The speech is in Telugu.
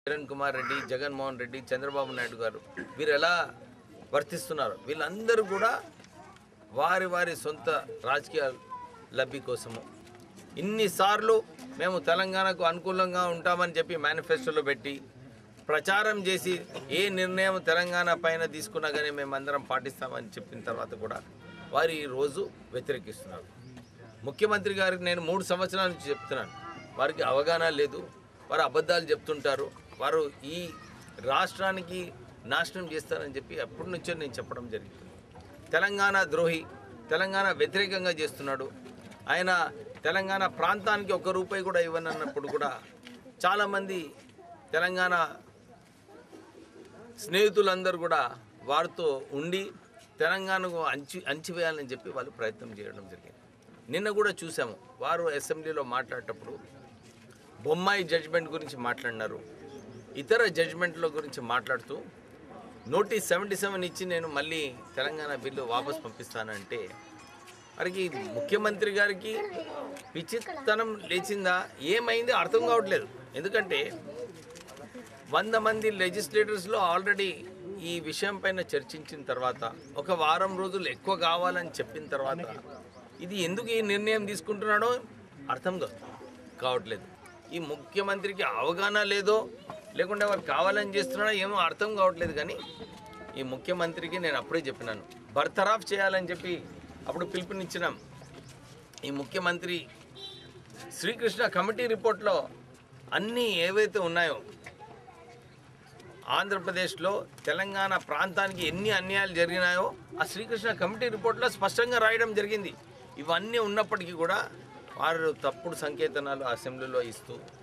కిరణ్ కుమార్ రెడ్డి జగన్మోహన్ రెడ్డి చంద్రబాబు నాయుడు గారు వీరు ఎలా వర్తిస్తున్నారు వీళ్ళందరూ కూడా వారి వారి సొంత రాజకీయ లబ్ధి కోసము ఇన్నిసార్లు మేము తెలంగాణకు అనుకూలంగా ఉంటామని చెప్పి మేనిఫెస్టోలో పెట్టి ప్రచారం చేసి ఏ నిర్ణయం తెలంగాణ పైన తీసుకున్నా కానీ మేమందరం పాటిస్తామని చెప్పిన తర్వాత కూడా వారు ఈ రోజు వ్యతిరేకిస్తున్నారు ముఖ్యమంత్రి గారికి నేను మూడు సంవత్సరాల నుంచి చెప్తున్నాను వారికి అవగాహన లేదు వారు అబద్ధాలు చెప్తుంటారు వారు ఈ రాష్ట్రానికి నాశనం చేస్తారని చెప్పి అప్పటి నుంచే నేను చెప్పడం జరిగింది తెలంగాణ ద్రోహి తెలంగాణ వ్యతిరేకంగా చేస్తున్నాడు ఆయన తెలంగాణ ప్రాంతానికి ఒక్క రూపాయి కూడా ఇవ్వనన్నప్పుడు కూడా చాలామంది తెలంగాణ స్నేహితులందరూ కూడా వారితో ఉండి తెలంగాణకు అంచి అంచివేయాలని చెప్పి వాళ్ళు ప్రయత్నం చేయడం జరిగింది నిన్న కూడా చూసాము వారు అసెంబ్లీలో మాట్లాడేటప్పుడు బొమ్మాయి జడ్జిమెంట్ గురించి మాట్లాడినారు ఇతర జడ్జిమెంట్ల గురించి మాట్లాడుతూ నోటీస్ సెవెంటీ సెవెన్ ఇచ్చి నేను మళ్ళీ తెలంగాణ బిల్లు వాపస్ పంపిస్తానంటే వారికి ముఖ్యమంత్రి గారికి విచిత్తనం లేచిందా ఏమైంది అర్థం కావట్లేదు ఎందుకంటే వంద మంది లెజిస్లేటర్స్లో ఆల్రెడీ ఈ విషయం పైన చర్చించిన తర్వాత ఒక వారం రోజులు ఎక్కువ కావాలని చెప్పిన తర్వాత ఇది ఎందుకు ఈ నిర్ణయం తీసుకుంటున్నాడో అర్థం కా- కావట్లేదు ఈ ముఖ్యమంత్రికి అవగాహన లేదో లేకుంటే వారు కావాలని చేస్తున్నాడో ఏమో అర్థం కావట్లేదు కానీ ఈ ముఖ్యమంత్రికి నేను అప్పుడే చెప్పినాను బర్తరాఫ్ చేయాలని చెప్పి అప్పుడు పిలుపునిచ్చినాం ఈ ముఖ్యమంత్రి శ్రీకృష్ణ కమిటీ రిపోర్ట్లో అన్నీ ఏవైతే ఉన్నాయో ఆంధ్రప్రదేశ్లో తెలంగాణ ప్రాంతానికి ఎన్ని అన్యాయాలు జరిగినాయో ఆ శ్రీకృష్ణ కమిటీ రిపోర్ట్లో స్పష్టంగా రాయడం జరిగింది ఇవన్నీ ఉన్నప్పటికీ కూడా వారు తప్పుడు సంకేతనాలు అసెంబ్లీలో ఇస్తూ